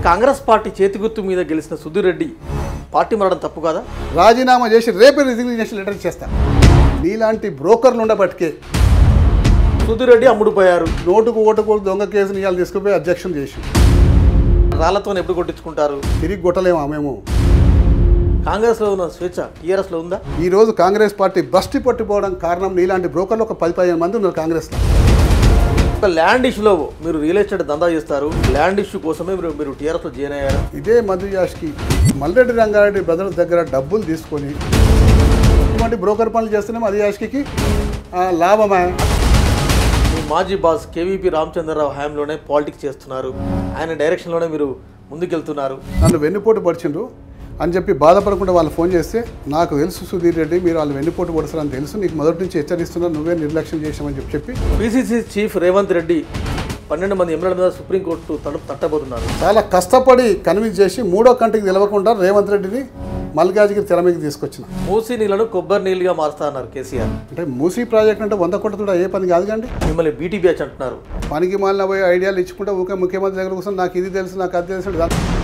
Congress party చేతి గుర్తు మీద గెలిచిన సుధీర్ రెడ్డి పార్టీ మారడం తప్పు కాదా రాజీనామా చేసి రేపే రిజిగ్నేషన్ లెటర్ ఇచ్చేస్తా నీలాంటి బ్రోకర్లు ఉండబట్టికే సుధీర్ రెడ్డి అమ్ముడుపోయారు నోటుకు ఓటుకు దొంగ కేసుని ఇవాళ తీసుకుపోయి అబ్జెక్షన్ చేసి రాళ్లతో ఎప్పుడు కొట్టించుకుంటారు తిరిగి కొట్టలేము మేము కాంగ్రెస్లో ఉన్న స్వేచ్ఛ టీఆర్ఎస్లో ఉందా ఈ రోజు కాంగ్రెస్ పార్టీ బస్టి పట్టిపోవడం కారణం నీలాంటి బ్రోకర్లు ఒక పది పదిహేను మంది ఉన్నారు కాంగ్రెస్లో ఒక ల్యాండ్ ఇష్యూలో మీరు రియల్ ఎస్టేట్ దందా చేస్తారు ల్యాండ్ ఇష్యూ కోసమే మీరు మీరు టీఆర్ఎస్లో జాయిన్ అయ్యారు ఇదే మధు యాష్కి మల్లెడ్డి రంగారెడ్డి బ్రదర్స్ దగ్గర డబ్బులు తీసుకొని ఇటువంటి బ్రోకర్ పనులు చేస్తున్నాం మధు యాష్కి లాభమే మీ మాజీ బాస్ కేవీపీ రామచంద్రరావు హయాంలోనే పాలిటిక్స్ చేస్తున్నారు ఆయన డైరెక్షన్లోనే మీరు ముందుకెళ్తున్నారు నన్ను వెన్నుపోటు పడిచిండ్రు అని చెప్పి బాధపడకుండా వాళ్ళు ఫోన్ చేస్తే నాకు తెలుసు సుధీర్ రెడ్డి మీరు వాళ్ళు వెన్నుపోటు పడుస్తారని తెలుసు నీకు మొదటి నుంచి హెచ్చరిస్తున్నా నువ్వే నిర్లక్ష్యం చేసామని చెప్పి చెప్పి పిసిసి చీఫ్ రేవంత్ రెడ్డి పన్నెండు మంది ఎమ్మెల్యేల మీద సుప్రీంకోర్టు తలుపు తట్టబోతున్నారు చాలా కష్టపడి కన్విన్స్ చేసి మూడో కంటికి నిలవకుండా రేవంత్ రెడ్డిని మల్లికార్జుకి తెర మీదకి తీసుకొచ్చిన మూసీ నీళ్లను కొబ్బరి నీళ్ళుగా మారుస్తా అన్నారు కేసీఆర్ అంటే మూసీ ప్రాజెక్ట్ అంటే వంద కొట్టకుండా ఏ పని కాదు కండి మిమ్మల్ని బీటీ బ్యాచ్ అంటున్నారు పనికి మాలిన పోయి ఐడియాలు ఇచ్చుకుంటే ఊకే ముఖ్యమంత్రి దగ్గర కూర్చొని నాకు ఇది తెలుసు నాకు అది తెలుసు దాని-